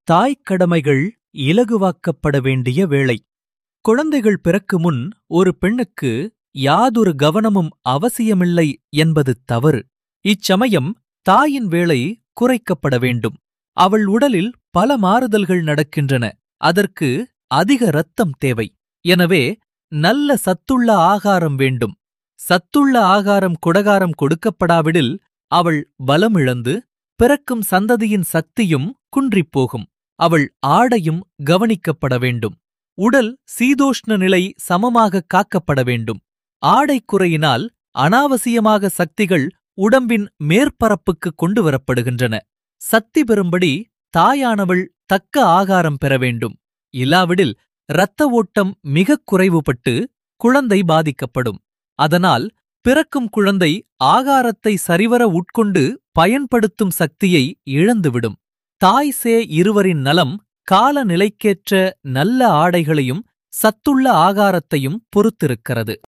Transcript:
தாய்க் கடமைகள் இலகுவாக்கப்பட வேண்டிய வேளை குழந்தைகள் பிறக்கு முன் ஒரு பெண்ணுக்கு யாதொரு கவனமும் அவசியமில்லை என்பது தவறு இச்சமயம் தாயின் வேலை குறைக்கப்பட வேண்டும் அவள் உடலில் பல மாறுதல்கள் நடக்கின்றன அதற்கு அதிக இரத்தம் தேவை எனவே நல்ல சத்துள்ள ஆகாரம் வேண்டும் சத்துள்ள ஆகாரம் குடகாரம் கொடுக்கப்படாவிடில் அவள் பலமிழந்து பிறக்கும் சந்ததியின் சக்தியும் குன்றிப்போகும் அவள் ஆடையும் கவனிக்கப்பட வேண்டும் உடல் சீதோஷ்ண நிலை சமமாக காக்கப்பட வேண்டும் ஆடை குறையினால் அனாவசியமாக சக்திகள் உடம்பின் மேற்பரப்புக்கு கொண்டு வரப்படுகின்றன சக்தி பெறும்படி தாயானவள் தக்க ஆகாரம் பெற வேண்டும் இல்லாவிடில் இரத்த ஓட்டம் மிகக் குறைவுபட்டு குழந்தை பாதிக்கப்படும் அதனால் பிறக்கும் குழந்தை ஆகாரத்தை சரிவர உட்கொண்டு பயன்படுத்தும் சக்தியை இழந்துவிடும் தாய் சே இருவரின் நலம் கால நிலைக்கேற்ற நல்ல ஆடைகளையும் சத்துள்ள ஆகாரத்தையும் பொறுத்திருக்கிறது